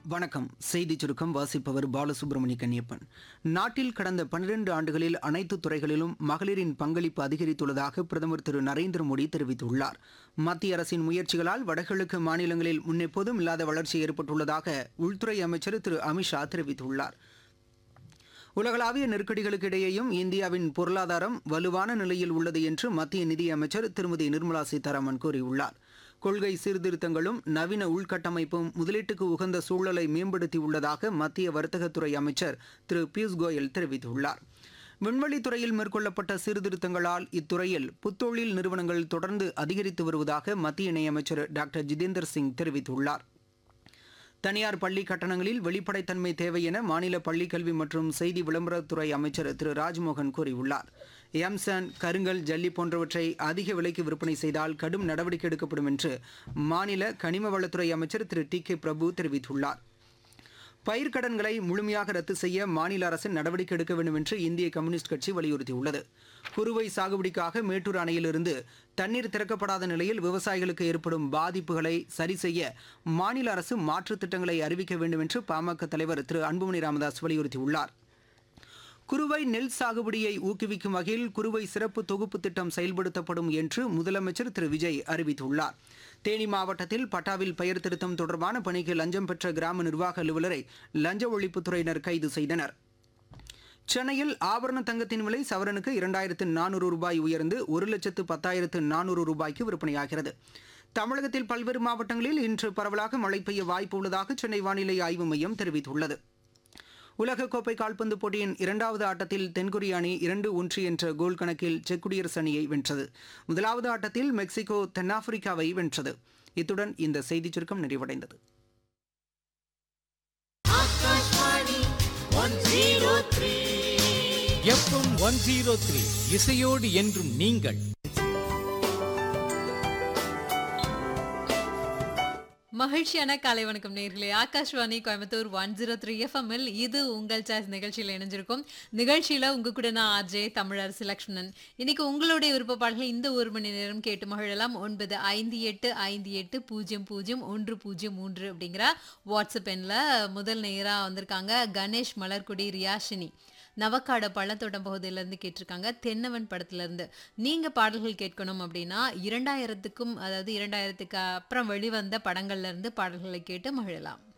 வணக்கம் செய்திச் சுருக்கம் வாசிப்பவர் பாலசுப்ரமணிய கன்னியப்பன் நாட்டில் கடந்த பன்னிரண்டு ஆண்டுகளில் அனைத்து துறைகளிலும் மகளிரின் பங்களிப்பு அதிகரித்துள்ளதாக பிரதமர் திரு நரேந்திர மோடி தெரிவித்துள்ளார் மத்திய அரசின் முயற்சிகளால் வடகிழக்கு மாநிலங்களில் முன்னெப்போதும் இல்லாத வளர்ச்சி ஏற்பட்டுள்ளதாக உள்துறை அமைச்சர் திரு அமித்ஷா தெரிவித்துள்ளார் உலகளாவிய நெருக்கடிகளுக்கு இடையேயும் இந்தியாவின் பொருளாதாரம் வலுவான நிலையில் உள்ளது என்று மத்திய நிதியமைச்சர் திருமதி நிர்மலா சீதாராமன் கூறியுள்ளார் கொள்கை சீர்திருத்தங்களும் நவீன உள்கட்டமைப்பும் முதலீட்டுக்கு உகந்த சூழலை மேம்படுத்தியுள்ளதாக மத்திய வர்த்தகத்துறை அமைச்சர் திரு பியூஷ் கோயல் தெரிவித்துள்ளார் விண்வெளித்துறையில் மேற்கொள்ளப்பட்ட சீர்திருத்தங்களால் இத்துறையில் புத்தொழில் நிறுவனங்கள் தொடர்ந்து அதிகரித்து வருவதாக மத்திய இணையமைச்சர் டாக்டர் ஜிதேந்தர் சிங் தெரிவித்துள்ளார் தனியார் பள்ளி கட்டணங்களில் வெளிப்படைத்தன்மை தேவை என மாநில பள்ளிக்கல்வி மற்றும் செய்தி விளம்பரத்துறை அமைச்சர் திரு ராஜ்மோகன் கூறியுள்ளார் எம்சான் கருங்கல் ஜல்லி போன்றவற்றை அதிக விலைக்கு விற்பனை செய்தால் கடும் நடவடிக்கை எடுக்கப்படும் என்று மாநில கனிம வளத்துறை அமைச்சர் திரு டி கே பிரபு தெரிவித்துள்ளார் பயிர்க்கடன்களை முழுமையாக ரத்து செய்ய மாநில அரசு நடவடிக்கை எடுக்க வேண்டும் என்று இந்திய கம்யூனிஸ்ட் கட்சி வலியுறுத்தியுள்ளது குறுவை சாகுபடிக்காக மேட்டூர் அணையிலிருந்து தண்ணீர் திறக்கப்படாத நிலையில் விவசாயிகளுக்கு ஏற்படும் பாதிப்புகளை சரி செய்ய மாநில அரசு மாற்றுத் திட்டங்களை அறிவிக்க வேண்டும் என்று பாமக தலைவர் திரு அன்புமணி ராமதாஸ் வலியுறுத்தியுள்ளார் குறுவை நெல் சாகுபடியை ஊக்குவிக்கும் வகையில் குறுவை சிறப்பு தொகுப்பு திட்டம் செயல்படுத்தப்படும் என்று முதலமைச்சர் திரு விஜய் அறிவித்துள்ளார் தேனி மாவட்டத்தில் பட்டாவில் பெயர் திருத்தம் தொடர்பான பணிக்கு லஞ்சம் பெற்ற கிராம நிர்வாக அலுவலரை லஞ்ச ஒழிப்புத்துறையினர் கைது செய்தனர் சென்னையில் ஆபரண தங்கத்தின் விலை சவரனுக்கு இரண்டாயிரத்து நானூறு ரூபாய் உயர்ந்து ஒரு லட்சத்து பத்தாயிரத்து நானூறு ரூபாய்க்கு விற்பனையாகிறது தமிழகத்தில் பல்வேறு மாவட்டங்களில் இன்று பரவலாக மழை பெய்ய வாய்ப்பு உள்ளதாக சென்னை வானிலை ஆய்வு மையம் தெரிவித்துள்ளது உலகக்கோப்பை கால்பந்து போட்டியின் இரண்டாவது ஆட்டத்தில் தென்கொரிய அணி இரண்டு ஒன்று என்ற கோல் கணக்கில் செக் குடியரசு அணியை வென்றது முதலாவது ஆட்டத்தில் மெக்சிகோ தென்னாப்பிரிக்காவை வென்றது இத்துடன் இந்த செய்திச் சுருக்கம் நிறைவடைந்தது எஃப்எம் ஒன் ஜீரோ த்ரீ இசையோடு என்றும் நீங்கள் மகிழ்ச்சியான காலை வணக்கம் நேர்களே Akashvani Coimbatore one zero three எஃப்எம்எல் இது உங்கள் சாய்ஸ் நிகழ்ச்சியில் இணைஞ்சிருக்கும் நிகழ்ச்சியில் உங்க கூட நான் ஆர்ஜே தமிழரசு லக்ஷ்மணன் இன்னைக்கு உங்களுடைய விருப்ப பாடல்கள் இந்த ஒரு மணி நேரம் கேட்டு மகிழலாம் ஒன்பது ஐந்து எட்டு ஐந்து எட்டு பூஜ்ஜியம் பூஜ்ஜியம் ஒன்று பூஜ்ஜியம் மூன்று அப்படிங்கிற வாட்ஸ்அப் எண்ணில் முதல் நேராக வந்திருக்காங்க கணேஷ் மலர்குடி ரியாஷினி நவக்காட பள்ளத்தோட்டம் பகுதியிலேருந்து கேட்டிருக்காங்க தென்னவன் படத்துலேருந்து நீங்கள் பாடல்கள் கேட்கணும் அப்படின்னா இரண்டாயிரத்துக்கும் அதாவது இரண்டாயிரத்துக்கு அப்புறம் வெளிவந்த படங்கள்லேருந்து பாடல்களை கேட்டு மகிழலாம்